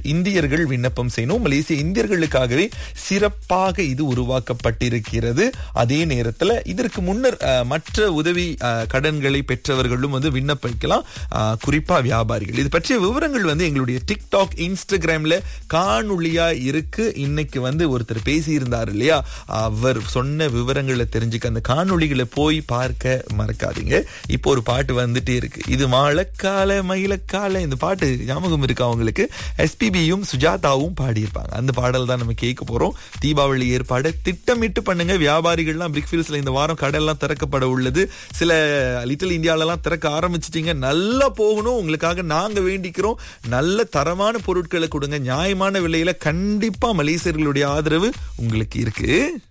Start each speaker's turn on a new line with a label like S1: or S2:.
S1: இந்தியர்கள் விண்ணப்பம் செய்யணும் மலேசிய இந்தியர்களுக்காகவே சிறப்பாக இது உருவாக்கப்பட்டிருக்கிறது அதே நேரத்துல இதற்கு முன்னர் அஹ், மற்ற உதவி அஹ், கடன்களை பெற்றவர்களும் வந்து விண்ணப்பிக்கலாம் அஹ், குறிப்பா வியாபாரிகள் இது பற்றிய விவரங்கள் வந்து எங்களுடைய டிக்டாக் இன்ஸ்டாகிராம்ல காணொளியா இருக்கு இன்னைக்கு வந்து ஒருத்தர் பேசியிருந்தார் இல்லையா அவர் சொன்ன விவரங்களை தெரிஞ்சுக்க அந்த காணொளிகளை போய் பார்க்க மறக்காதீங்க இப்போ ஒரு பாட்டு வந்துட்டே இருக்கு இது மழைக்கால மயிலக்கால இந்த பாட்டு ஞாபகம் இருக்கு அவங்களுக்கு எஸ்பிபியும் சுஜாதாவும் பாடியிருப்பாங்க அந்த பாடல் தான் நம்ம கேட்க போறோம் தீபாவளி ஏற்பாடு திட்டமிட்டு பண்ணுங்க வியாபாரிகள்லாம் பிரிக்ஃபீல்ஸ்ல இந்த வாரம் கடையெல்லாம் திறக்கப்பட உள்ளது சில லிட்டில் இந்தியாலலாம் திறக்க ஆரம்பிச்சிட்டீங்க நல்லா போகணும் உங்களுக்காக நாங்க வேண்டிக்கிறோம் நல்ல தரமான பொருட்களை கொடுங்க நியாயமான விலையில கண்டிப்பா மலேசியர்களுடைய ஆதரவு உங்களுக்கு இருக்கு